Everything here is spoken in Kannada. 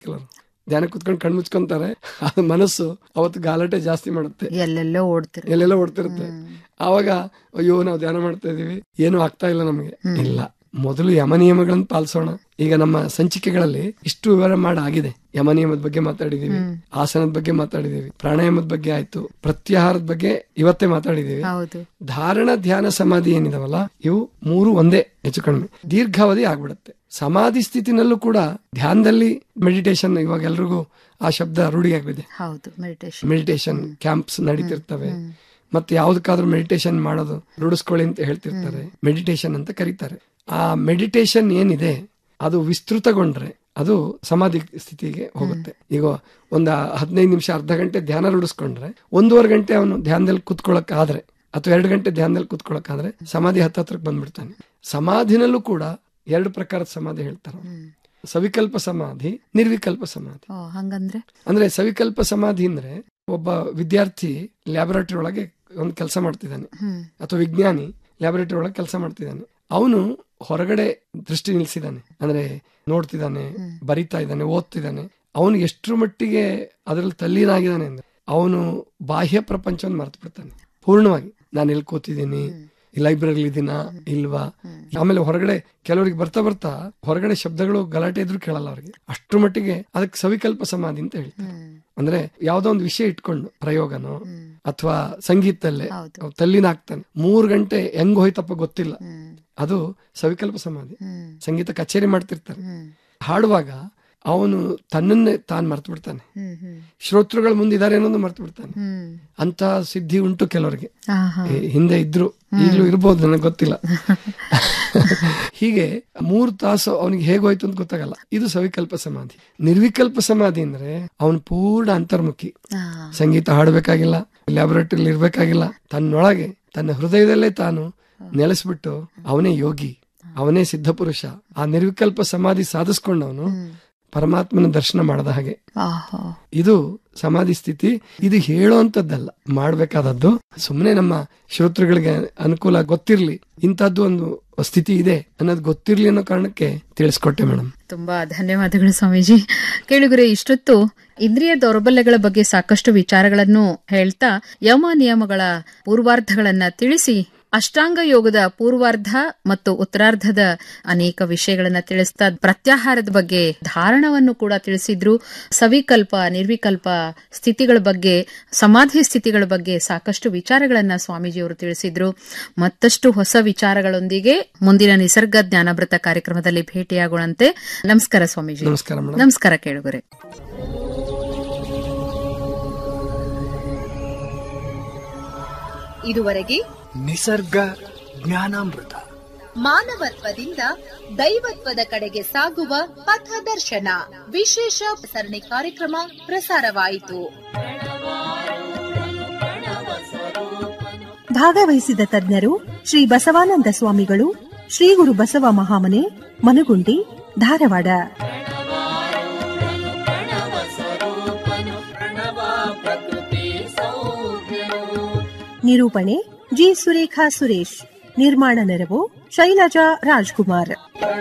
ಕೆಲವರು ಧ್ಯಾನ ಕುತ್ಕೊಂಡು ಕಣ್ ಮುಚ್ಕೊಂತಾರೆ ಅದು ಮನಸ್ಸು ಅವತ್ತು ಗಾಲಾಟೆ ಜಾಸ್ತಿ ಮಾಡುತ್ತೆ ಎಲ್ಲೆಲ್ಲೋ ಓಡ್ತಿರ ಎಲ್ಲೆಲ್ಲ ಓಡ್ತಿರುತ್ತೆ ಆವಾಗ ಅಯ್ಯೋ ನಾವು ಧ್ಯಾನ ಮಾಡ್ತಾ ಇದೀವಿ ಏನು ಆಗ್ತಾ ಇಲ್ಲ ನಮಗೆ ಇಲ್ಲ ಮೊದಲು ಯಮ ನಿಯಮಗಳನ್ನು ಪಾಲಿಸೋಣ ಈಗ ನಮ್ಮ ಸಂಚಿಕೆಗಳಲ್ಲಿ ಇಷ್ಟು ವಿವರ ಮಾಡಾಗಿದೆ ಯಮ ನಿಯಮದ ಬಗ್ಗೆ ಮಾತಾಡಿದೀವಿ ಆಸನದ ಬಗ್ಗೆ ಮಾತಾಡಿದೀವಿ ಪ್ರಾಣಾಯಾಮದ ಬಗ್ಗೆ ಆಯ್ತು ಪ್ರತ್ಯಾಹಾರದ ಬಗ್ಗೆ ಇವತ್ತೇ ಮಾತಾಡಿದೀವಿ ಹೌದು ಧಾರಣ ಧ್ಯಾನ ಸಮಾಧಿ ಏನಿದಾವಲ್ಲ ಇವು ಮೂರು ಒಂದೇ ಹೆಚ್ಚು ಕಡಿಮೆ ದೀರ್ಘಾವಧಿ ಆಗ್ಬಿಡುತ್ತೆ ಸಮಾಧಿ ಸ್ಥಿತಿನಲ್ಲೂ ಕೂಡ ಧ್ಯಾನದಲ್ಲಿ ಮೆಡಿಟೇಷನ್ ಇವಾಗ ಎಲ್ರಿಗೂ ಆ ಶಬ್ದ ರೂಢಿಯಾಗಿದೆ ಹೌದು ಮೆಡಿಟೇಷನ್ ಮೆಡಿಟೇಷನ್ ಕ್ಯಾಂಪ್ಸ್ ನಡೀತಿರ್ತವೆ ಮತ್ತೆ ಯಾವ್ದಕ್ಕಾದ್ರೂ ಮೆಡಿಟೇಷನ್ ಮಾಡೋದು ರೂಢಿಸ್ಕೊಳ್ಳಿ ಅಂತ ಹೇಳ್ತಿರ್ತಾರೆ ಮೆಡಿಟೇಷನ್ ಅಂತ ಕರೀತಾರೆ ಆ ಮೆಡಿಟೇಷನ್ ಏನಿದೆ ಅದು ವಿಸ್ತೃತಗೊಂಡ್ರೆ ಅದು ಸಮಾಧಿ ಸ್ಥಿತಿಗೆ ಹೋಗುತ್ತೆ ಈಗ ಒಂದ್ ಹದಿನೈದು ನಿಮಿಷ ಅರ್ಧ ಗಂಟೆ ಧ್ಯಾನ ರೂಢಿಸ್ಕೊಂಡ್ರೆ ಒಂದೂವರೆ ಗಂಟೆ ಅವನು ಧ್ಯಾನದಲ್ಲಿ ಕುತ್ಕೊಳ್ಳಕ್ ಆದ್ರೆ ಅಥವಾ ಎರಡು ಗಂಟೆ ಧ್ಯಾನದಲ್ಲಿ ಕುತ್ಕೊಳ್ಳಕ್ ಆದ್ರೆ ಸಮಾಧಿ ಹತ್ತತ್ರಕ್ಕೆ ಬಂದ್ಬಿಡ್ತಾನೆ ಸಮಾಧಿನಲ್ಲೂ ಕೂಡ ಎರಡು ಪ್ರಕಾರದ ಸಮಾಧಿ ಹೇಳ್ತಾರೆ ಅವ್ರು. ಸವಿಕಲ್ಪ ಸಮಾಧಿ ನಿರ್ವಿಕಲ್ಪ ಸಮಾಧಿ ಓ ಹಂಗಂದ್ರೆ ಅಂದ್ರೆ ಸವಿಕಲ್ಪ ಸಮಾಧಿ ಅಂದ್ರೆ ಒಬ್ಬ ವಿದ್ಯಾರ್ಥಿ ಲ್ಯಾಬೊರೇಟರಿ ಒಳಗೆ ಒಂದು ಕೆಲಸ ಮಾಡ್ತಿದ್ದಾನೆ ಹ್ಮ್ ಅಥವಾ ವಿಜ್ಞಾನಿ ಲ್ಯಾಬೊರೇಟರಿ ಒಳಗೆ ಕೆಲಸ ಮಾಡ್ತಿದ್ದಾನೆ ಅವನು ಹೊರಗಡೆ ದೃಷ್ಟಿ ನಿಲ್ಸಿದ್ದಾನೆ ಅಂದ್ರೆ ನೋಡ್ತಿದ್ದಾನೆ ಬರಿತಾ ಇದ್ದಾನೆ ಓದ್ತಿದ್ದಾನೆ ಅವನು ಎಷ್ಟರ ಮಟ್ಟಿಗೆ ಅದರಲ್ಲಿ ತಲ್ಲೀನಾಗಿದ್ದಾನೆ ಅಂದ್ರೆ ಅವನು ಬಾಹ್ಯ ಪ್ರಪಂಚವನ್ನು ಮರ್ತು ಬಿಡ್ತಾನೆ ಪೂರ್ಣವಾಗಿ ನಾನು ಎಲ್ಲಿ ಕೂತಿದ್ದೀನಿ ಲೈಬ್ರರಿ ಇದೀನಾ ಇಲ್ವಾ ಆಮೇಲೆ ಹೊರಗಡೆ ಕೆಲವರಿಗೆ ಬರ್ತಾ ಬರ್ತಾ ಹೊರಗಡೆ ಶಬ್ದಗಳು ಗಲಾಟೆ ಇದ್ರು ಕೇಳಲ್ಲ ಅವ್ರಿಗೆ ಅಷ್ಟ್ರ ಮಟ್ಟಿಗೆ ಅದಕ್ಕೆ ಸವಿಕಲ್ಪ ಸಮಾಧಿ ಅಂತ ಹೇಳ್ತಾರೆ ಅಂದ್ರೆ ಯಾವ್ದೋ ಒಂದು ವಿಷಯ ಇಟ್ಕೊಂಡು ಪ್ರಯೋಗನೋ ಅಥವಾ ಸಂಗೀತದಲ್ಲೇ ಹೌದು. ಅವ್ನು ತಲ್ಲಿನಾಗ್ತಾನೆ ಮೂರ್ ಗಂಟೆ ಹೆಂಗ್ ಹೋಯ್ತಪ್ಪ ಗೊತ್ತಿಲ್ಲ ಹ್ಮ್ ಅದು ಸವಿಕಲ್ಪ ಸಮಾಧಿ ಹ್ಮ್ ಸಂಗೀತ ಕಚೇರಿ ಮಾಡ್ತಿರ್ತಾರೆ ಹ್ಮ್ ಹಾಡುವಾಗ ಅವನು ತನ್ನನ್ನೇ ತಾನು ಮರ್ತು ಬಿಡ್ತಾನೆ ಹ್ಮ್ ಹ್ಮ್ ಶ್ರೋತೃಗಳ ಮುಂದಿದ್ದಾರೆ ಅನ್ನೋದು ಮರ್ತು ಬಿಡ್ತಾನೆ ಹ್ಮ್ ಅಂತ ಸಿದ್ಧಿ ಉಂಟು ಕೆಲವರಿಗೆ ಹಾ ಹಾ ಏ, ಹಿಂದೆ ಇದ್ರು ಈಗಲೂ ಇರ್ಬೋದು ನನಗೆ ಗೊತ್ತಿಲ್ಲ ಹೀಗೆ ಮೂರು ತಾಸು ಅವನಿಗೆ ಹೇಗೋಯ್ತು ಅಂತ ಗೊತ್ತಾಗಲ್ಲ ಇದು ಸವಿಕಲ್ಪ ಸಮಾಧಿ ನಿರ್ವಿಕಲ್ಪ ಸಮಾಧಿ ಅಂದ್ರೆ ಅವನು ಪೂರ್ಣ ಅಂತರ್ಮುಖಿ ಹಾ ಸಂಗೀತ ಹಾಡಬೇಕಾಗಿಲ್ಲ ಲ್ಯಾಬೊರೇಟರಿ ಇರ್ಬೇಕಾಗಿಲ್ಲ ತನ್ನೊಳಗೆ ತನ್ನ ಹೃದಯದಲ್ಲೇ ತಾನು ನೆಲೆಸ್ಬಿಟ್ಟು ಅವನೇ ಯೋಗಿ ಅವನೇ ಸಿದ್ಧಪುರುಷ ಆ ನಿರ್ವಿಕಲ್ಪ ಸಮಾಧಿ ಸಾಧಿಸ್ಕೊಂಡವನು ಪರಮಾತ್ಮನ ದರ್ಶನ ಮಾಡದ ಹಾಗೆ ಆಹಾ ಇದು ಸಮಾಧಿ ಸ್ಥಿತಿ ಇದು ಹೇಳೋಂಥದ್ದಲ್ಲ ಮಾಡ್ಬೇಕಾದದ್ದು ಸುಮ್ಮನೆ ನಮ್ಮ ಶ್ರೋತೃಗಳಿಗೆ ಅನುಕೂಲ ಗೊತ್ತಿರ್ಲಿ ಇಂಥದ್ದು ಒಂದು ಸ್ಥಿತಿ ಇದೆ ಅನ್ನೋದು ಗೊತ್ತಿರ್ಲಿ ಅನ್ನೋ ಕಾರಣಕ್ಕೆ ತಿಳಿಸ್ಕೊಟ್ಟೆ ಮೇಡಮ್ ತುಂಬಾ ಧನ್ಯವಾದಗಳು ಸ್ವಾಮೀಜಿ ಕೇಳುಗರೆ ಇಷ್ಟೊತ್ತು ಇಂದ್ರಿಯ ದೌರ್ಬಲ್ಯಗಳ ಬಗ್ಗೆ ಸಾಕಷ್ಟು ವಿಚಾರಗಳನ್ನು ಹೇಳ್ತಾ ಯಮ ನಿಯಮಗಳ ಪೂರ್ವಾರ್ಧಗಳನ್ನ ತಿಳಿಸಿ ಅಷ್ಟಾಂಗ ಯೋಗದ ಪೂರ್ವಾರ್ಧ ಮತ್ತು ಉತ್ತರಾರ್ಧದ ಅನೇಕ ವಿಷಯಗಳನ್ನ ತಿಳಿಸ್ತಾ ಪ್ರತ್ಯಾಹಾರದ ಬಗ್ಗೆ ಧಾರಣವನ್ನು ಕೂಡ ತಿಳಿಸಿದ್ರು ಸವಿಕಲ್ಪ ನಿರ್ವಿಕಲ್ಪ ಸ್ಥಿತಿಗಳ ಬಗ್ಗೆ ಸಮಾಧಿ ಸ್ಥಿತಿಗಳ ಬಗ್ಗೆ ಸಾಕಷ್ಟು ವಿಚಾರಗಳನ್ನ ಸ್ವಾಮೀಜಿಯವರು ತಿಳಿಸಿದ್ರು ಮತ್ತಷ್ಟು ಹೊಸ ವಿಚಾರಗಳೊಂದಿಗೆ ಮುಂದಿನ ನಿಸರ್ಗ ಜ್ಞಾನಾಮೃತ ಕಾರ್ಯಕ್ರಮದಲ್ಲಿ ಭೇಟಿಯಾಗೋಣಂತೆ ನಮಸ್ಕಾರ ಸ್ವಾಮೀಜಿ ನಮಸ್ಕಾರ ಮೇಡಮ್ ನಮಸ್ಕಾರ ಕೇಳುಗರೆ ಇದುವರೆಗೆ ನಿಸರ್ಗ ಜ್ಞಾನಾಮೃತ ಮಾನವತ್ವದಿಂದ ದೈವತ್ವದ ಕಡೆಗೆ ಸಾಗುವ ಪಥದರ್ಶನ ವಿಶೇಷ ಸರಣಿ ಕಾರ್ಯಕ್ರಮ ಪ್ರಸಾರವಾಯಿತು ಭಾಗವಹಿಸಿದ ತಜ್ಞರು ಶ್ರೀ ಬಸವಾನಂದ ಸ್ವಾಮಿಗಳು ಶ್ರೀ ಗುರು ಬಸವ ಮಹಾಮನೆ ಮನಗುಂಡಿ ಧಾರವಾಡ ನಿರೂಪಣೆ ಜಿ ಸುರೇಖಾ ಸುರೇಶ್ ನಿರ್ಮಾಣ ನೆರವು ಶೈಲಜಾ ರಾಜ್ಕುಮಾರ್